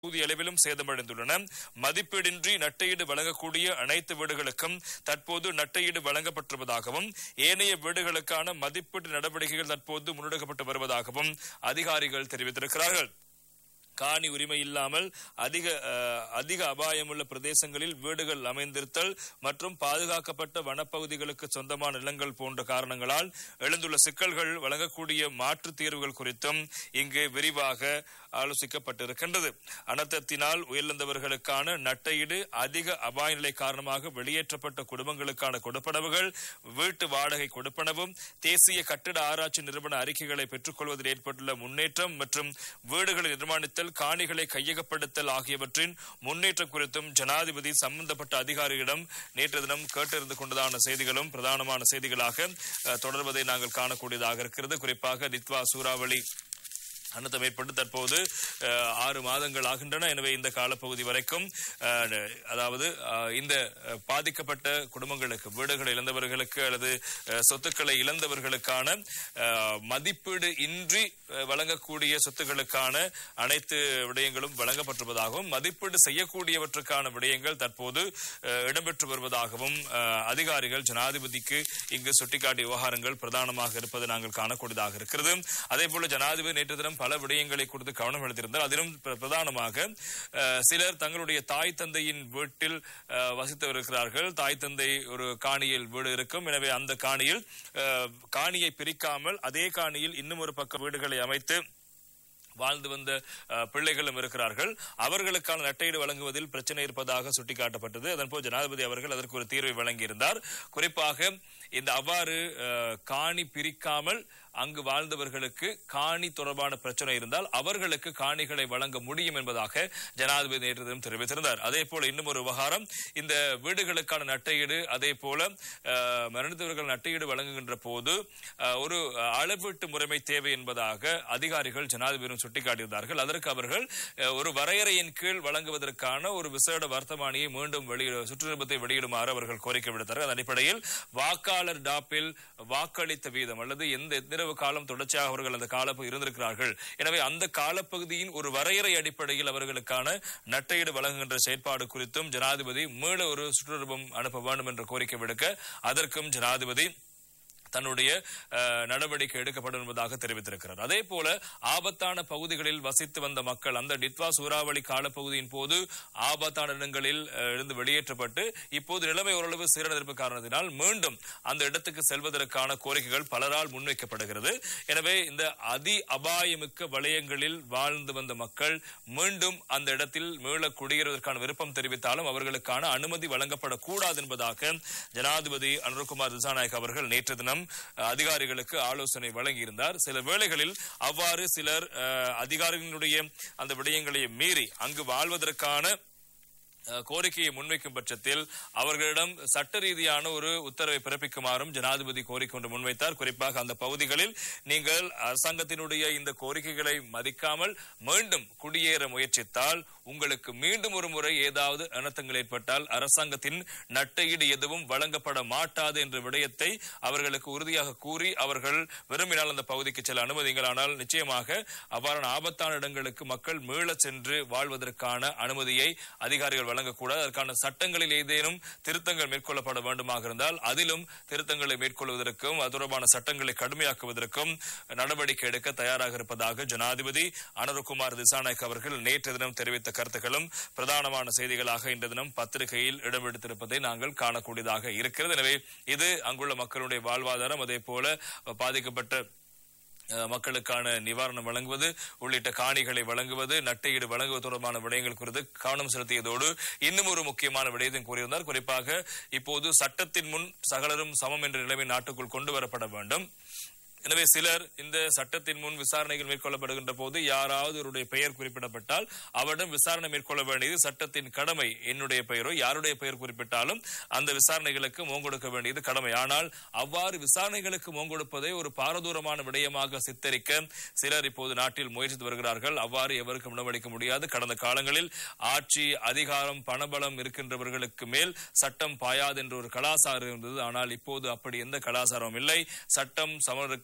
பகுதி அளவிலும் சேதமடைந்துள்ளன மதிப்பீடின்றி நட்டையீடு வழங்கக்கூடிய அனைத்து வீடுகளுக்கும் தற்போது நட்டையீடு வழங்கப்பட்டிருப்பதாகவும் ஏனைய வீடுகளுக்கான மதிப்பீட்டு நடவடிக்கைகள் தற்போது முன்னெடுக்கப்பட்டு வருவதாகவும் அதிகாரிகள் தெரிவித்திருக்கிறார்கள் காணி உரிமை இல்லாமல் அதிக அஹ், அதிக அபாயமுள்ள பிரதேசங்களில் வீடுகள் அமைந்திருத்தல் மற்றும் பாதுகாக்கப்பட்ட வனப்பகுதிகளுக்கு சொந்தமான நிலங்கள் போன்ற காரணங்களால் எழுந்துள்ள சிக்கல்கள் வழங்கக்கூடிய மாற்றுத் தீர்வுகள் குறித்தும் இங்கு விரிவாக ஆலோசிக்கப்பட்டிருக்கின்றது அனர்த்தத்தினால் உயிரிழந்தவர்களுக்கான நட்டையீடு அதிக அபாய நிலை காரணமாக வெளியேற்றப்பட்ட குடும்பங்களுக்கான கொடுப்பனவுகள் வீட்டு வாடகை கொடுப்பனவும் தேசிய கட்டிட ஆராய்ச்சி நிறுவன அறிக்கைகளை பெற்றுக்கொள்வதில் ஏற்பட்டுள்ள முன்னேற்றம் மற்றும் வீடுகளை நிர்மாணித்தல் காணிகளை கையகப்படுத்தல் ஆகியவற்றின் முன்னேற்றம் குறித்தும் ஜனாதிபதி சம்பந்தப்பட்ட அதிகாரிகளிடம் நேற்று தினம் கேட்டறிந்து கொண்டதான செய்திகளும் பிரதானமான செய்திகளாக அஹ், தொடர்வதை நாங்கள் காணக்கூடியதாக இருக்கிறது குறிப்பாக நித்வா சூறாவளி அனர்த்தம் ஏற்பட்டு தற்போது அஹ், ஆறு மாதங்கள் ஆகின்றன எனவே இந்த காலப்பகுதி வரைக்கும் அஹ், அதாவது அஹ், இந்த அஹ், பாதிக்கப்பட்ட குடும்பங்களுக்கு வீடுகளை இழந்தவர்களுக்கு அல்லது அஹ், சொத்துக்களை இழந்தவர்களுக்கான அஹ், மதிப்பீடு இன்றி அஹ், வழங்கக்கூடிய சொத்துக்களுக்கான அனைத்து விடயங்களும் வழங்கப்பட்டிருப்பதாகவும் மதிப்பீடு செய்யக்கூடியவற்றுக்கான விடயங்கள் தற்போது அஹ், இடம்பெற்று வருவதாகவும் அஹ், அதிகாரிகள் ஜனாதிபதிக்கு இங்கு சுட்டிக்காட்டிய விவகாரங்கள் பிரதானமாக இருப்பது நாங்கள் காணக்கூடியதாக இருக்கிறது அதே போல ஜனாதிபதி நேற்று தினம் பல விடயங்களை குறித்து கவனம் எடுத்திருந்தார் அதிலும் பிர- பிரதானமாக அஹ், சிலர் தங்களுடைய தாய் தந்தையின் வீட்டில் அஹ், வசித்து வருகிறார்கள் தாய் தந்தை ஒரு காணியில் வீடு இருக்கும் எனவே அந்த காணியில் அஹ், காணியை பிரிக்காமல் அதே காணியில் இன்னும் ஒரு பக்க வீடுகளை அமைத்து வாழ்ந்து வந்த அஹ், பிள்ளைகளும் இருக்கிறார்கள் அவர்களுக்கான நட்டையீடு வழங்குவதில் பிரச்சனை இருப்பதாக சுட்டிக்காட்டப்பட்டது அதன்போது ஜனாதிபதி அவர்கள் அதற்கு ஒரு தீர்வை வழங்கியிருந்தார் குறிப்பாக இந்த அவ்வாறு அஹ், காணி பிரிக்காமல் அங்கு வாழ்ந்தவர்களுக்கு காணி தொடர்பான பிரச்சனை இருந்தால் அவர்களுக்கு காணிகளை வழங்க முடியும் என்பதாக ஜனாதிபதி நேற்று தினம் தெரிவித்திருந்தார் அதே போல இன்னும் ஒரு விவகாரம் இந்த வீடுகளுக்கான நட்டையீடு அதே போல அஹ், மரணித்தவர்கள் நட்டையீடு வழங்குகின்ற போது அஹ், ஒரு அஹ், அளவீட்டு முறைமை தேவை என்பதாக அதிகாரிகள் ஜனாதிபதியிடம் சுட்டிக்காட்டியிருந்தார்கள் அதற்கு அவர்கள் அஹ், ஒரு வரையறையின் கீழ் வழங்குவதற்கான ஒரு விசேட வர்த்தமானியை மீண்டும் வெளியிட சுற்றுலாபத்தை வெளியிடுமாறு அவர்கள் கோரிக்கை விடுத்தார்கள் அதன் அடிப்படையில் வாக்காளர் டாப்பில் வாக்களித்த வீதம் அல்லது எந்த எத்தனவு காலம் தொடர்ச்சியாக அவர்கள் அந்த காலப்பு இருந்திருக்கிறார்கள் எனவே அந்த காலப்பகுதியின் ஒரு வரையறை அடிப்படையில் அவர்களுக்கான நட்டையீடு வழங்குகின்ற செயற்பாடு குறித்தும் ஜனாதிபதி மீள ஒரு சுற்றுலாபம் அனுப்ப வேண்டும் என்ற கோரிக்கை விடுக்க அதற்கும் ஜனாதிபதி தன்னுடைய அஹ், நடவடிக்கை எடுக்கப்படும் என்பதாக தெரிவித்திருக்கிறார் அதே போல ஆபத்தான பகுதிகளில் வசித்து வந்த மக்கள் அந்த டித்வா சூறாவளி காலப்பகுதியின் போது ஆபத்தான இடங்களில் அஹ், இருந்து வெளியேற்றப்பட்டு இப்போது நிலைமை ஓரளவு சீரடைப்பு காரணத்தினால் மீண்டும் அந்த இடத்துக்கு செல்வதற்கான கோரிக்கைகள் பலரால் முன்வைக்கப்படுகிறது எனவே இந்த அதி அபாயமிக்க வலயங்களில் வாழ்ந்து வந்த மக்கள் மீண்டும் அந்த இடத்தில் மீள குடியேறுவதற்கான விருப்பம் தெரிவித்தாலும் அவர்களுக்கான அனுமதி வழங்கப்படக்கூடாது என்பதாக ஜனாதிபதி அனுர்குமார் திசாநாயக் அவர்கள் நேற்று தினம் அஹ், அதிகாரிகளுக்கு ஆலோசனை வழங்கியிருந்தார் சில வேளைகளில் அவ்வாறு சிலர் அஹ், அதிகாரிகளுடைய அந்த விடயங்களை மீறி அங்கு வாழ்வதற்கான அஹ், கோரிக்கையை முன்வைக்கும் பட்சத்தில் அவர்களிடம் சட்ட ரீதியான ஒரு உத்தரவை பிறப்பிக்குமாறும் ஜனாதிபதி கோரிக்கை ஒன்று முன்வைத்தார் குறிப்பாக அந்த பகுதிகளில் நீங்கள் அரசாங்கத்தினுடைய இந்த கோரிக்கைகளை மதிக்காமல் மீண்டும் குடியேற முயற்சித்தால் உங்களுக்கு மீண்டும் ஒரு முறை ஏதாவது அனர்த்தங்கள் ஏற்பட்டால் அரசாங்கத்தின் நட்டையீடு எதுவும் வழங்கப்பட மாட்டாது என்ற விடயத்தை அவர்களுக்கு உறுதியாக கூறி அவர்கள் விரும்பினால் அந்த பகுதிக்கு செல்ல அனுமதிங்கள் ஆனால் நிச்சயமாக அவ்வாறான ஆபத்தான இடங்களுக்கு மக்கள் மீளச் சென்று வாழ்வதற்கான அனுமதியை அதிகாரிகள் வழங்கக்கூடாது அதற்கான சட்டங்களில் ஏதேனும் திருத்தங்கள் மேற்கொள்ளப்பட வேண்டுமாக இருந்தால் அதிலும் திருத்தங்களை மேற்கொள்வதற்கும் அது தொடர்பான சட்டங்களை கடுமையாக்குவதற்கும் நடவடிக்கை எடுக்க தயாராக இருப்பதாக ஜனாதிபதி அனுரகுமார் திசாநாயக் அவர்கள் நேற்று தினம் தெரிவித்த கருத்துக்களும் பிரதானமான செய்திகளாக இன்று தினம் பத்திரிகையில் இடம்பெடுத்திருப்பதை நாங்கள் காணக்கூடியதாக இருக்கிறது எனவே இது அங்குள்ள மக்களுடைய வாழ்வாதாரம் அதே போல பாதிக்கப்பட்ட அஹ், மக்களுக்கான நிவாரணம் வழங்குவது உள்ளிட்ட காணிகளை வழங்குவது நட்டையீடு வழங்குவது தொடர்பான விடயங்கள் குறித்து கவனம் செலுத்தியதோடு இன்னும் ஒரு முக்கியமான விடயத்தையும் கூறியிருந்தார் குறிப்பாக இப்போது சட்டத்தின் முன் சகலரும் சமம் என்ற நிலைமை நாட்டுக்குள் கொண்டு வரப்பட வேண்டும் எனவே சிலர் இந்த சட்டத்தின் முன் விசாரணைகள் மேற்கொள்ளப்படுகின்ற போது யாராவது ஒருடைய பெயர் குறிப்பிடப்பட்டால் அவரிடம் விசாரணை மேற்கொள்ள வேண்டியது சட்டத்தின் கடமை என்னுடைய பெயரோ யாருடைய பெயர் குறிப்பிட்டாலும் அந்த விசாரணைகளுக்கு மோங்கொடுக்க வேண்டியது கடமை ஆனால் அவ்வாறு விசாரணைகளுக்கு மோங்கொடுப்பதை ஒரு பாரதூரமான விடயமாக சித்தரிக்க சிலர் இப்போது நாட்டில் முயற்சித்து வருகிறார்கள் அவ்வாறு எவருக்கும் உணவளிக்க முடியாது கடந்த காலங்களில் ஆட்சி அதிகாரம் பணபலம் இருக்கின்றவர்களுக்கு மேல் சட்டம் பாயாது என்ற ஒரு கலாச்சாரம் இருந்தது ஆனால் இப்போது அப்படி எந்த கலாச்சாரமும் இல்லை சட்டம் சமருக்கு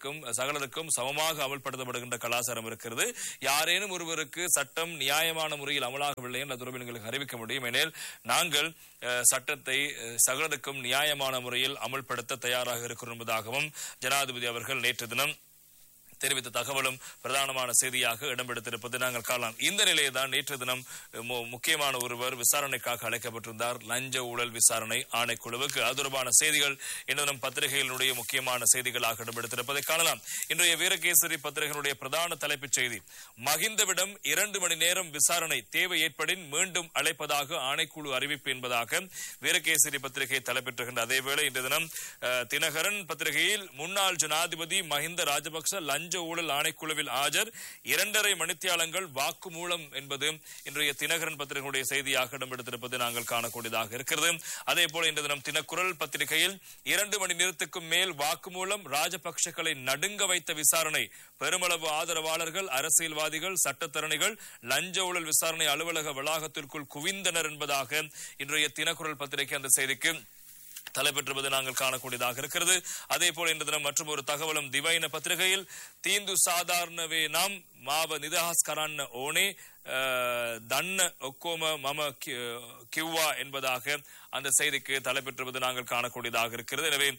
சகலருக்கும் சகலருக்கும் சமமாக அமல்படுத்தப்படுகின்ற கலாச்சாரம் இருக்கிறது யாரேனும் ஒருவருக்கு சட்டம் நியாயமான முறையில் அமலாகவில்லை என்ற துறவில் எங்களுக்கு அறிவிக்க முடியும் எனில் நாங்கள் அஹ், சட்டத்தை அஹ், சகலருக்கும் நியாயமான முறையில் அமல்படுத்த தயாராக இருக்கிறோம் என்பதாகவும் ஜனாதிபதி அவர்கள் நேற்று தினம் தெரிவித்த தகவலும் பிரதானமான செய்தியாக இடம்பெடுத்திருப்பது நாங்கள் காணலாம் இந்த நிலையை தான் நேற்று தினம் மு- முக்கியமான ஒருவர் விசாரணைக்காக அழைக்கப்பட்டிருந்தார் லஞ்ச ஊழல் விசாரணை ஆணைக்குழுவுக்கு அது தொடர்பான செய்திகள் இன்று தினம் பத்திரிகைகளுடைய முக்கியமான செய்திகளாக இடம்பெடுத்திருப்பதை காணலாம் இன்றைய வீரகேசரி பத்திரிகையினுடைய பிரதான தலைப்புச் செய்தி மகிந்தவிடம் இரண்டு மணி நேரம் விசாரணை தேவை ஏற்படின் மீண்டும் அழைப்பதாக ஆணைக்குழு அறிவிப்பு என்பதாக வீரகேசரி பத்திரிகை தலைப்பெற்றுகின்ற அதேவேளை இன்று தினம் அஹ், தினகரன் பத்திரிகையில் முன்னாள் ஜனாதிபதி மஹிந்த ராஜபக்ச லஞ்ச ஊழல் ஆணைக்குழுவில் ஆஜர் இரண்டரை மணித்தியாலங்கள் வாக்குமூலம் என்பது இன்றைய தினகரன் பத்திரிகையுடைய செய்தியாக இடம்பெடுத்திருப்பது நாங்கள் காணக்கூடியதாக இருக்கிறது அதே போல இன்று தினம் தினக்குரல் பத்திரிகையில் இரண்டு மணி நேரத்துக்கும் மேல் வாக்குமூலம் ராஜபக்சக்களை நடுங்க வைத்த விசாரணை பெருமளவு ஆதரவாளர்கள் அரசியல்வாதிகள் சட்டத்தரணிகள் லஞ்ச ஊழல் விசாரணை அலுவலக வளாகத்திற்குள் குவிந்தனர் என்பதாக இன்றைய தினக்குரல் பத்திரிகை அந்த செய்திக்கு தலைப்பெற்றுவது நாங்கள் காணக்கூடியதாக இருக்கிறது அதே போல இன்று தினம் மற்றும் ஒரு தகவலும் திவைன பத்திரிகையில் தீந்து சாதாரணவே நாம் மாவ நிதஹாஸ் கரான் ஓனே அஹ், தன்ன ஒக்கோம மம கி- கிவ்வா என்பதாக அந்த செய்திக்கு தலைப்பெற்றுவது நாங்கள் காணக்கூடியதாக இருக்கிறது எனவே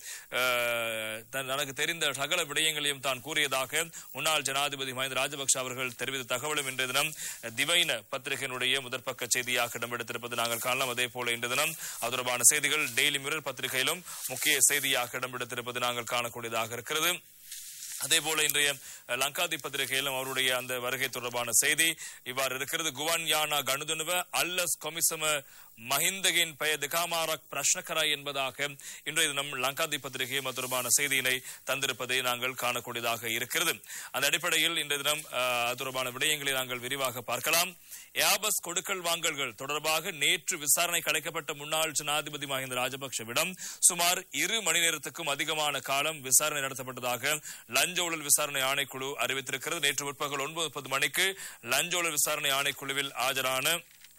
அஹ், தன் தனக்கு தெரிந்த சகல விடயங்களையும் தான் கூறியதாக முன்னாள் ஜனாதிபதி மஹிந்த ராஜபக்ஷ அவர்கள் தெரிவித்த தகவலும் இன்றைய தினம் திவைன பத்திரிகையினுடைய முதற்பக்க செய்தியாக இடம்பெடுத்திருப்பது நாங்கள் காணலாம் அதே போல இன்று தினம் அது தொடர்பான செய்திகள் டெய்லி மிரர் பத்திரிகையிலும் முக்கிய செய்தியாக இடம்பெடுத்திருப்பது நாங்கள் காணக்கூடியதாக இருக்கிறது அதே போல இன்றைய அஹ், லங்காதி பத்திரிகையிலும் அவருடைய அந்த வருகை தொடர்பான செய்தி இவ்வாறு இருக்கிறது குவான் யானா கணுதுனுவ அல்லஸ் கொமிசம மஹிந்தகின் பெயர் திகாமாரக் பிரஷ்னகரா என்பதாக இன்றைய தினம் லங்காதி பத்திரிகையும் அது தொடர்பான செய்தியினை தந்திருப்பதை நாங்கள் காணக்கூடியதாக இருக்கிறது அந்த அடிப்படையில் இன்றைய தினம் அஹ், அது தொடர்பான விடயங்களை நாங்கள் விரிவாக பார்க்கலாம் ஏபஸ் கொடுக்கல் வாங்கல்கள் தொடர்பாக நேற்று விசாரணைக்கு அழைக்கப்பட்ட முன்னாள் ஜனாதிபதி மஹிந்த ராஜபக்ஷவிடம் சுமார் இரு மணி நேரத்துக்கும் அதிகமான காலம் விசாரணை நடத்தப்பட்டதாக லஞ்ச ஊழல் விசாரணை ஆணைக்குழு அறிவித்திருக்கிறது நேற்று முற்பகல் ஒன்பது முப்பது மணிக்கு லஞ்ச ஊழல் விசாரணை ஆணைக்குழுவில் ஆஜரான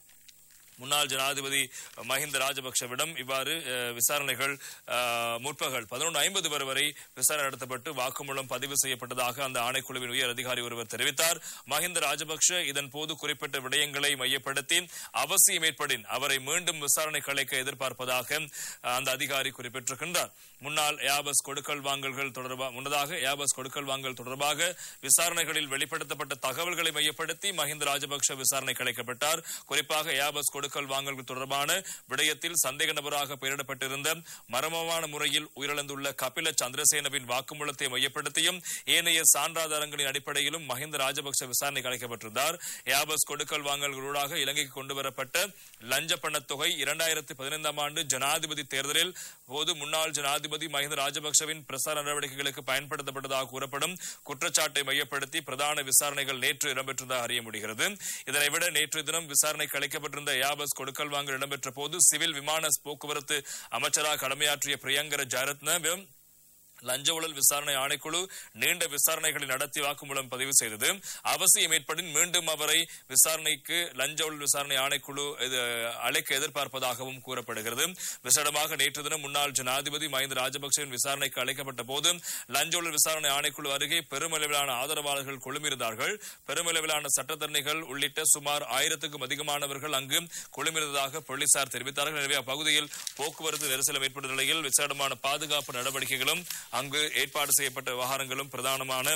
முன்னாள் ஜனாதிபதி மஹிந்த ராஜபக்ஷவிடம் இவ்வாறு அஹ், விசாரணைகள் அஹ், முற்பகல் பதினொன்று ஐம்பது வரை வரை விசாரணை நடத்தப்பட்டு வாக்குமூலம் பதிவு செய்யப்பட்டதாக அந்த ஆணைக்குழுவின் உயர் அதிகாரி ஒருவர் தெரிவித்தார் மஹிந்த ராஜபக்ஷ இதன் போது குறிப்பிட்ட விடயங்களை மையப்படுத்தி அவசியம் ஏற்படின் அவரை மீண்டும் விசாரணை கலைக்க எதிர்பார்ப்பதாக அஹ், அந்த அதிகாரி குறிப்பிட்டிருக்கின்றார் முன்னாள் யாபஸ் கொடுக்கல் வாங்கல்கள் தொடர்பாக முன்னதாக யாபஸ் கொடுக்கல் வாங்கல் தொடர்பாக விசாரணைகளில் வெளிப்படுத்தப்பட்ட தகவல்களை மையப்படுத்தி மஹிந்த ராஜபக்ஷ விசாரணை கலைக்கப்பட்டார் குறிப்பாக யாபஸ் கொடுக்கல் வாங்கல்கள் தொடர்பான விடயத்தில் சந்தேக நபராக பெயரிடப்பட்டிருந்த மர்மமான முறையில் உயிரிழந்துள்ள கபில சந்திரசேனவின் வாக்குமூலத்தை மையப்படுத்தியும் ஏனைய சான்றாதாரங்களின் அடிப்படையிலும் மஹிந்த ராஜபக்ஷ விசாரணைக்கு அழைக்கப்பட்டிருந்தார் யாபஸ் கொடுக்கல் வாங்கல்களூடாக இலங்கைக்கு கொண்டுவரப்பட்ட லஞ்ச பணத் தொகை இரண்டாயிரத்தி பதினைந்தாம் ஆண்டு ஜனாதிபதி தேர்தலில் போது முன்னாள் ஜனாதிபதி மஹிந்த ராஜபக்சவின் பிரசார நடவடிக்கைகளுக்கு பயன்படுத்தப்பட்டதாக கூறப்படும் குற்றச்சாட்டை மையப்படுத்தி பிரதான விசாரணைகள் நேற்று இடம்பெற்றதாக அறிய முடிகிறது இதனை விட நேற்று தினம் விசாரணைக்கு அளிக்கப்பட்டிருந்த யாபஸ் கொடுக்கல் வாங்கல் இடம்பெற்ற போது சிவில் விமான போக்குவரத்து அமைச்சராக கடமையாற்றிய பிரியங்கர ஜாரத்ன லஞ்ச ஊழல் விசாரணை ஆணைக்குழு நீண்ட விசாரணைகளை நடத்தி வாக்குமூலம் பதிவு செய்தது அவசியம் ஏற்படின் மீண்டும் அவரை விசாரணைக்கு லஞ்ச ஊழல் விசாரணை ஆணைக்குழு இது, அழைக்க எதிர்பார்ப்பதாகவும் கூறப்படுகிறது விசேடமாக நேற்று தினம் முன்னாள் ஜனாதிபதி மஹிந்த ராஜபக்சவின் விசாரணைக்கு அழைக்கப்பட்ட போது லஞ்ச ஊழல் விசாரணை ஆணைக்குழு அருகே பெருமளவிலான ஆதரவாளர்கள் குழுமியிருந்தார்கள் பெருமளவிலான சட்டத்தரணிகள் உள்ளிட்ட சுமார் ஆயிரத்துக்கும் அதிகமானவர்கள் அங்கு குழுமிருந்ததாக போலீசார் தெரிவித்தார்கள் எனவே அப்பகுதியில் போக்குவரத்து நெரிசலம் ஏற்பட்ட நிலையில் விசேடமான பாதுகாப்பு நடவடிக்கைகளும் அங்கு ஏற்பாடு செய்யப்பட்ட விவகாரங்களும் பிரதானமான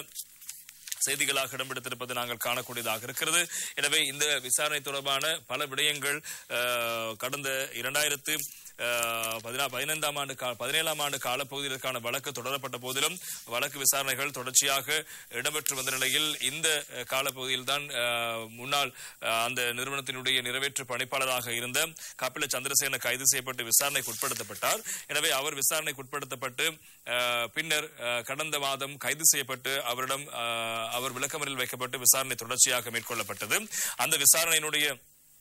செய்திகளாக இடம்பெடுத்திருப்பது நாங்கள் காணக்கூடியதாக இருக்கிறது எனவே இந்த விசாரணை தொடர்பான பல விடயங்கள் அஹ், கடந்த இரண்டாயிரத்து அஹ், பதினா- பதினைந்தாம் ஆண்டு கா- பதினேழாம் ஆண்டு காலப்பகுதியிற்கான வழக்கு தொடரப்பட்ட போதிலும் வழக்கு விசாரணைகள் தொடர்ச்சியாக இடம்பெற்று வந்த நிலையில் இந்த அஹ், காலப்பகுதியில் தான் அஹ், முன்னாள் அஹ், அந்த நிறுவனத்தினுடைய நிறைவேற்று பணிப்பாளராக இருந்த கபில சந்திரசேன கைது செய்யப்பட்டு விசாரணைக்கு உட்படுத்தப்பட்டார் எனவே அவர் விசாரணைக்கு உட்படுத்தப்பட்டு அஹ், பின்னர் அஹ், கடந்த மாதம் கைது செய்யப்பட்டு அவரிடம் அஹ், அவர் விளக்கமறில் வைக்கப்பட்டு விசாரணை தொடர்ச்சியாக மேற்கொள்ளப்பட்டது அந்த விசாரணையினுடைய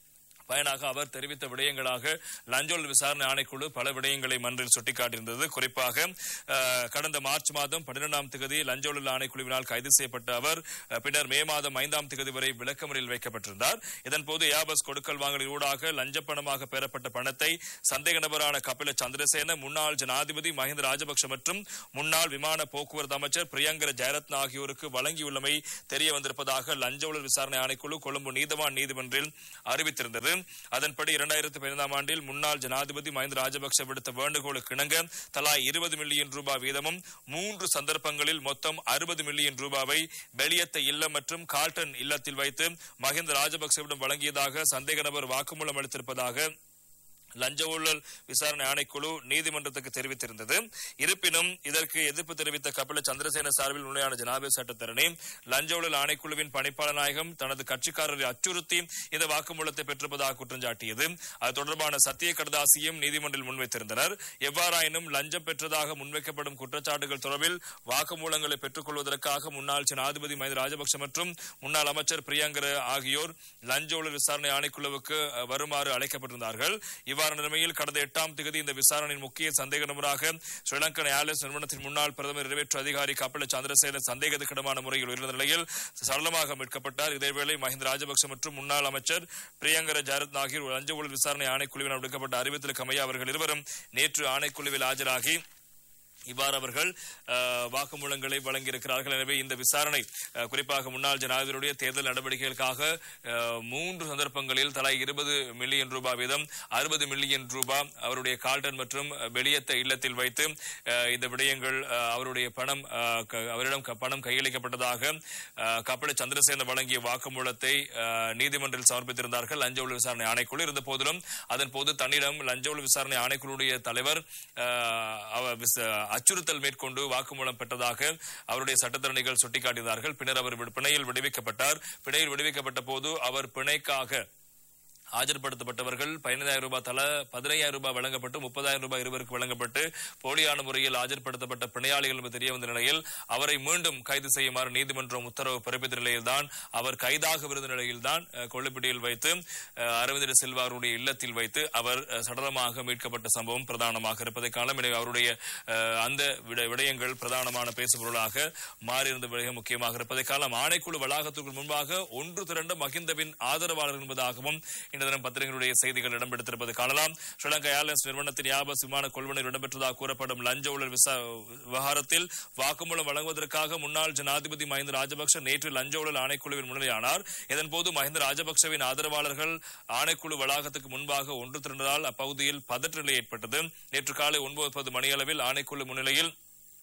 பயனாக அவர் தெரிவித்த விடயங்களாக லஞ்சோல் விசாரணை ஆணைக்குழு பல விடயங்களை மன்றில் சுட்டிக்காட்டியிருந்தது குறிப்பாக அஹ், கடந்த மார்ச் மாதம் பன்னிரெண்டாம் தேதி லஞ்சோல் ஆணைக்குழுவினால் கைது செய்யப்பட்ட அவர் அஹ், பின்னர் மே மாதம் ஐந்தாம் தேதி வரை விளக்கமறியில் வைக்கப்பட்டிருந்தார் இதன்போது யாபஸ் கொடுக்கல் வாங்கலின் ஊடாக லஞ்ச பணமாக பெறப்பட்ட பணத்தை சந்தேக நபரான கபில சந்திரசேன முன்னாள் ஜனாதிபதி மஹிந்த ராஜபக்ஷ மற்றும் முன்னாள் விமான போக்குவரத்து அமைச்சர் பிரியங்கர ஜெயரத்ன ஆகியோருக்கு வழங்கியுள்ளமை தெரிய வந்திருப்பதாக லஞ்ச ஊழல் விசாரணை ஆணைக்குழு கொழும்பு நீதவான் நீதிமன்றில் அறிவித்திருந்தது அதன்படி இரண்டாயிரத்தி பதினைந்தாம் ஆண்டில் முன்னாள் ஜனாதிபதி மஹிந்த ராஜபக்ஷ விடுத்த வேண்டுகோளுக்கு இணங்க தலா இருபது மில்லியன் ரூபாய் வீதமும் மூன்று சந்தர்ப்பங்களில் மொத்தம் அறுபது மில்லியன் ரூபாவை வெளியத்த இல்லம் மற்றும் கால்டன் இல்லத்தில் வைத்து மஹிந்த ராஜபக்சவிடம் வழங்கியதாக சந்தேக நபர் வாக்குமூலம் அளித்திருப்பதாக லஞ்ச ஊழல் விசாரணை ஆணைக்குழு நீதிமன்றத்துக்கு தெரிவித்திருந்தது இருப்பினும் இதற்கு எதிர்ப்பு தெரிவித்த கபில சந்திரசேன சார்பில் முறையான ஜனாபி சட்டத்தரணி லஞ்ச ஊழல் ஆணைக்குழுவின் பணிப்பாளர் நாயகம் தனது கட்சிக்காரரை அச்சுறுத்தி இந்த வாக்குமூலத்தை பெற்றிருப்பதாக குற்றம் சாட்டியது அது தொடர்பான சத்திய கடதாசியும் நீதிமன்றில் முன்வைத்திருந்தனர் எவ்வாறாயினும் லஞ்சம் பெற்றதாக முன்வைக்கப்படும் குற்றச்சாட்டுகள் தொடர்பில் வாக்குமூலங்களை பெற்றுக் கொள்வதற்காக முன்னாள் ஜனாதிபதி மஹிந்த ராஜபக்ஷ மற்றும் முன்னாள் அமைச்சர் பிரியங்கர ஆகியோர் லஞ்ச ஊழல் விசாரணை ஆணைக்குழுவுக்கு அஹ், வருமாறு அழைக்கப்பட்டிருந்தார்கள் இவ்வாறு நிலைமையில் கடந்த எட்டாம் தேதி இந்த விசாரணையின் முக்கிய சந்தேக நபராக ஸ்ரீலங்கன் ஏர்லைன்ஸ் நிறுவனத்தின் முன்னாள் பிரதமர் நிறைவேற்று அதிகாரி கபில சந்திரசேன சந்தேகத்துக்கிடமான முறையில் உயர்ந்த நிலையில் சரளமாக மீட்கப்பட்டார் இதேவேளை மஹிந்த ராஜபக்ஷ மற்றும் முன்னாள் அமைச்சர் பிரியங்கர ஜாரத் ஆகியோர் லஞ்ச ஊழல் விசாரணை ஆணைக்குழுவினால் விடுக்கப்பட்ட அறிவித்தலுக்கு அமைய அவர்கள் இருவரும் நேற்று ஆணைக்குழுவில் ஆஜராகி இவ்வாறு அவர்கள் அஹ், வாக்குமூலங்களை வழங்கியிருக்கிறார்கள் எனவே இந்த விசாரணை அஹ், குறிப்பாக முன்னாள் ஜனாதிபதியுடைய தேர்தல் நடவடிக்கைகளுக்காக அஹ், மூன்று சந்தர்ப்பங்களில் தலா இருபது மில்லியன் ரூபாய் வீதம் அறுபது மில்லியன் ரூபாய் அவருடைய கால்டன் மற்றும் வெளியத்த இல்லத்தில் வைத்து அஹ், இந்த விடயங்கள் அஹ், அவருடைய பணம் அஹ், க- அவரிடம் க- பணம் கையளிக்கப்பட்டதாக அஹ், கப்பல சந்திரசேன வழங்கிய வாக்குமூலத்தை அஹ், நீதிமன்றில் சமர்ப்பித்திருந்தார்கள் லஞ்ச ஊழல் விசாரணை ஆணைக்குழு இருந்த போதிலும் அதன் போது தன்னிடம் லஞ்ச ஊழல் விசாரணை ஆணைக்குழுடைய தலைவர் அஹ், அவர் விச- அச்சுறுத்தல் மேற்கொண்டு வாக்குமூலம் பெற்றதாக அவருடைய சட்டத்தரணிகள் சுட்டிக்காட்டினார்கள் பின்னர் அவர் விடு- பிணையில் விடுவிக்கப்பட்டார் பிணையில் விடுவிக்கப்பட்ட போது அவர் பிணைக்காக ஆஜர்படுத்தப்பட்டவர்கள் பதினைந்தாயிரம் ரூபாய் தலா பதினையாயிரம் ரூபாய் வழங்கப்பட்டு முப்பதாயிரம் ரூபாய் இருவருக்கு வழங்கப்பட்டு போலியான முறையில் ஆஜர்படுத்தப்பட்ட பிணையாளிகள் என்று தெரிய வந்த நிலையில் அவரை மீண்டும் கைது செய்யுமாறு நீதிமன்றம் உத்தரவு பிறப்பித்த நிலையில்தான் அவர் கைதாகவிருந்த நிலையில்தான் அஹ், கொள்ளுப்பிடியில் வைத்து அஹ், அரவிந்தர் சில்வா அவருடைய இல்லத்தில் வைத்து அவர் அஹ், சடலமாக மீட்கப்பட்ட சம்பவம் பிரதானமாக இருப்பதை காலம் எனவே அவருடைய அஹ், அந்த விட- விடயங்கள் பிரதானமான பேசுபொருளாக மாறியிருந்த விடயம் முக்கியமாக இருப்பதை காலம் ஆணைக்குழு வளாகத்திற்கு முன்பாக ஒன்று திரண்ட மகிந்தவின் ஆதரவாளர் என்பதாகவும் இந்த தினம் பத்திரிகைகளுடைய செய்திகள் இடம்பெடுத்திருப்பது காணலாம் ஸ்ரீலங்கா ஏர்லைன்ஸ் நிறுவனத்தின் யாபஸ் விமான கொள்வனில் இடம்பெற்றதாக கூறப்படும் லஞ்ச ஊழல் விசா- விவகாரத்தில் வாக்குமூலம் வழங்குவதற்காக முன்னாள் ஜனாதிபதி மஹிந்த ராஜபக்ஷ நேற்று லஞ்ச ஊழல் ஆணைக்குழுவில் முன்னிலையானார் இதன்போது மஹிந்த ராஜபக்சவின் ஆதரவாளர்கள் ஆணைக்குழு வளாகத்துக்கு முன்பாக ஒன்று திரண்டதால் அப்பகுதியில் பதற்ற நிலை ஏற்பட்டது நேற்று காலை ஒன்பது மணியளவில் ஆணைக்குழு முன்னிலையில்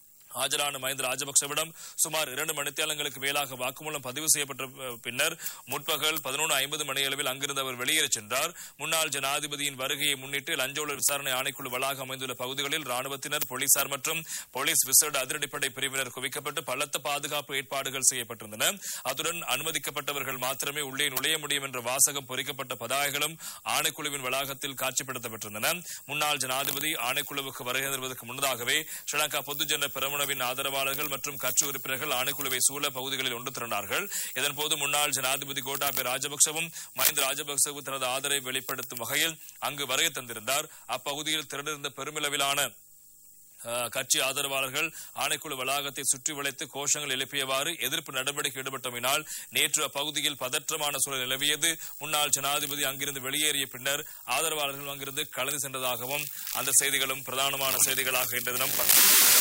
ஆஜரான மஹிந்த ராஜபக்சவிடம் சுமார் இரண்டு மணித்தியாலங்களுக்கு மேலாக வாக்குமூலம் பதிவு செய்யப்பட்ட அஹ், பின்னர் முற்பகல் பதினொன்று ஐம்பது மணியளவில் அங்கிருந்து அவர் வெளியேறச் சென்றார் முன்னாள் ஜனாதிபதியின் வருகையை முன்னிட்டு லஞ்ச ஊழல் விசாரணை ஆணைக்குழு வளாகம் அமைந்துள்ள பகுதிகளில் ராணுவத்தினர் போலீசார் மற்றும் போலீஸ் விசேட அதிரடிப்படை பிரிவினர் குவிக்கப்பட்டு பலத்த பாதுகாப்பு ஏற்பாடுகள் செய்யப்பட்டிருந்தன அத்துடன் அனுமதிக்கப்பட்டவர்கள் மாத்திரமே உள்ளே நுழைய முடியும் என்ற வாசகம் பொறிக்கப்பட்ட பதாகைகளும் ஆணைக்குழுவின் வளாகத்தில் காட்சிப்படுத்தப்பட்டிருந்தன முன்னாள் ஜனாதிபதி ஆணைக்குழுவுக்கு வருகை தருவதற்கு முன்னதாகவே ஸ்ரீலங்கா பொதுஜன பெரமுனவின் ஆதரவாளர்கள் மற்றும் கட்சி உறுப்பினர்கள் ஆணைக்குழுவை சூழ பகுதிகளில் ஒன்று திரண்டார்கள் இதன்போது முன்னாள் ஜனாதிபதி கோட்டாபே ராஜபக்சவும் மஹிந்த ராஜபக்சவும் தனது ஆதரவை வெளிப்படுத்தும் வகையில் அங்கு வருகை தந்திருந்தார் அப்பகுதியில் திரண்டிருந்த பெருமளவிலான அஹ், கட்சி ஆதரவாளர்கள் ஆணைக்குழு வளாகத்தை சுற்றி வளைத்து கோஷங்கள் எழுப்பியவாறு எதிர்ப்பு நடவடிக்கை ஈடுபட்டமையினால் நேற்று அப்பகுதியில் பதற்றமான சூழல் நிலவியது முன்னாள் ஜனாதிபதி அங்கிருந்து வெளியேறிய பின்னர் ஆதரவாளர்கள் அங்கிருந்து கலந்து சென்றதாகவும் அந்த செய்திகளும் பிரதானமான செய்திகளாக இன்று தினம் ப-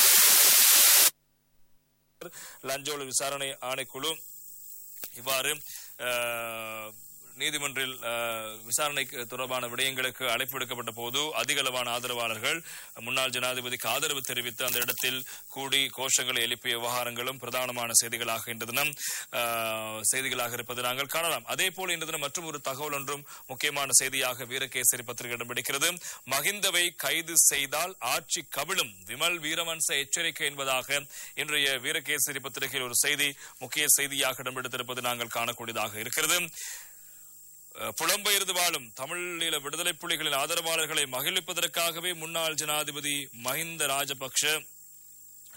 லஞ்ச ஊழல் விசாரணை ஆணைக்குழு இவ்வாறு அஹ், நீதிமன்றில் அஹ், விசாரணைக்கு தொடர்பான விடயங்களுக்கு அழைப்பு விடுக்கப்பட்ட போது அதிக அளவான ஆதரவாளர்கள் முன்னாள் ஜனாதிபதிக்கு ஆதரவு தெரிவித்து அந்த இடத்தில் கூடி கோஷங்களை எழுப்பிய விவகாரங்களும் பிரதானமான செய்திகளாக இன்று தினம் அஹ், செய்திகளாக இருப்பதை நாங்கள் காணலாம் அதே போல இன்று தினம் மற்றும் ஒரு தகவல் ஒன்றும் முக்கியமான செய்தியாக வீரகேசரி பத்திரிகை இடம்பிடிக்கிறது மகிந்தவை கைது செய்தால் ஆட்சி கவிழும் விமல் வீரவன்ச எச்சரிக்கை என்பதாக இன்றைய வீரகேசரி பத்திரிகையில் ஒரு செய்தி முக்கிய செய்தியாக இடம்பெடுத்திருப்பது நாங்கள் காணக்கூடியதாக இருக்கிறது அஹ், புலம்பெயர்ந்து வாழும் தமிழீழ விடுதலை புலிகளின் ஆதரவாளர்களை மகிழ்விப்பதற்காகவே முன்னாள் ஜனாதிபதி மஹிந்த ராஜபக்ஷ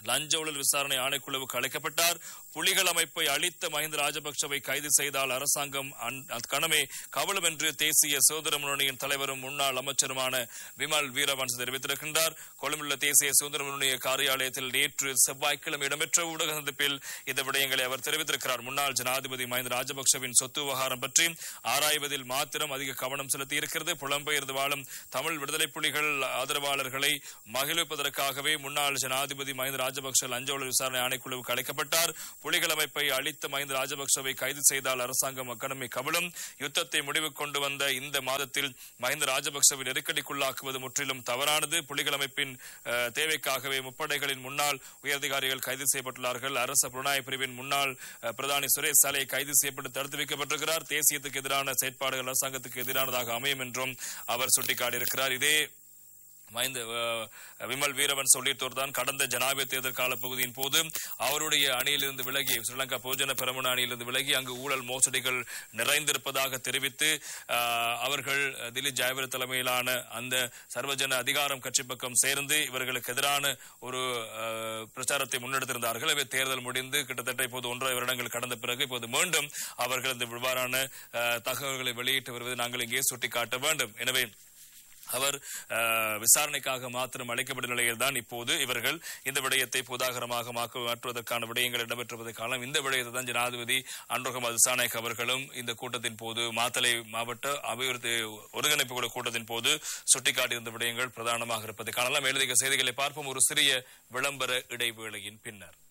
லஞ்ச ஊழல் விசாரணை ஆணைக்குழுவுக்கு அழைக்கப்பட்டார் புலிகள் அமைப்பை அழித்த மஹிந்த ராஜபக்சவை கைது செய்தால் அரசாங்கம் அந்- கணமே கவலும் என்று தேசிய சுதந்திர முன்னணியின் தலைவரும் முன்னாள் அமைச்சருமான விமல் வீரவன்ஸ் தெரிவித்திருக்கின்றார் கொழும்புள்ள தேசிய சுதந்திர முன்னணி காரியாலயத்தில் நேற்று செவ்வாய்க்கிழமை இடம்பெற்ற ஊடக சந்திப்பில் இந்த விடயங்களை அவர் தெரிவித்திருக்கிறார் முன்னாள் ஜனாதிபதி மஹிந்த ராஜபக்சவின் சொத்து விவகாரம் பற்றி ஆராய்வதில் மாத்திரம் அதிக கவனம் செலுத்தியிருக்கிறது புலம்பெயர்ந்து வாழும் தமிழ் விடுதலை புலிகள் ஆதரவாளர்களை மகிழ்விப்பதற்காகவே முன்னாள் ஜனாதிபதி மஹிந்த ராஜபக்ச லஞ்ச ஊழல் விசாரணை ஆணைக்குழுவுக்கு அழைக்கப்பட்டார் புலிகள் அமைப்பை அழித்த மஹிந்த ராஜபக்சவை கைது செய்தால் அரசாங்கம் அக்கடமை கவலும் யுத்தத்தை முடிவுக்கு கொண்டு வந்த இந்த மாதத்தில் மஹிந்த ராஜபக்சவை நெருக்கடிக்குள்ளாக்குவது முற்றிலும் தவறானது புலிகள் அமைப்பின் அஹ், தேவைக்காகவே முப்படைகளின் முன்னாள் உயரதிகாரிகள் கைது செய்யப்பட்டுள்ளார்கள் அரச புலனாய்வு பிரிவின் முன்னாள் அஹ், பிரதானி சுரேஷ் சாலை கைது செய்யப்பட்டு தடுத்து வைக்கப்பட்டிருக்கிறார் தேசியத்துக்கு எதிரான செயற்பாடுகள் அரசாங்கத்துக்கு எதிரானதாக அமையும் என்றும் அவர் சுட்டிக்காட்டியிருக்கிறார் இதே மஹிந்த அஹ், விமல் வீரவன் சொல்லித்தோர் தான் கடந்த ஜனாதிபதி தேர்தல் கால பகுதியின் போது அவருடைய அணியிலிருந்து விலகி ஸ்ரீலங்கா போஜன பெரமுன அணியிலிருந்து விலகி அங்கு ஊழல் மோசடிகள் நிறைந்திருப்பதாக தெரிவித்து அஹ், அவர்கள் திலீப் ஜெயவர தலைமையிலான அந்த சர்வஜன அதிகாரம் கட்சி பக்கம் சேர்ந்து இவர்களுக்கு எதிரான ஒரு அஹ், பிரச்சாரத்தை முன்னெடுத்திருந்தார்கள் அவை தேர்தல் முடிந்து கிட்டத்தட்ட இப்போது ஒன்றரை வருடங்கள் கடந்த பிறகு இப்போது மீண்டும் அவர்கள் இந்த இவ்வாறான அஹ், தகவல்களை வெளியிட்டு வருவதை நாங்கள் இங்கே சுட்டிக்காட்ட வேண்டும் எனவே அவர் அஹ், விசாரணைக்காக மாத்திரம் அழைக்கப்பட்ட நிலையில் தான் இப்போது இவர்கள் இந்த விடயத்தை புதாகரமாக மாக்க- மாற்றுவதற்கான விடயங்கள் இடம்பெற்றுவதை காலம் இந்த விடயத்தை தான் ஜனாதிபதி அன்றுகம் அதிசாநாயக் அவர்களும் இந்த கூட்டத்தின் போது மாத்தளை மாவட்ட அபிவிருத்தி ஒருங்கிணைப்பு குழு கூட்டத்தின் போது சுட்டிக்காட்டியிருந்த விடயங்கள் பிரதானமாக இருப்பதை காணலாம் மேலதிக செய்திகளை பார்ப்போம் ஒரு சிறிய விளம்பர இடைவேளையின் பின்னர்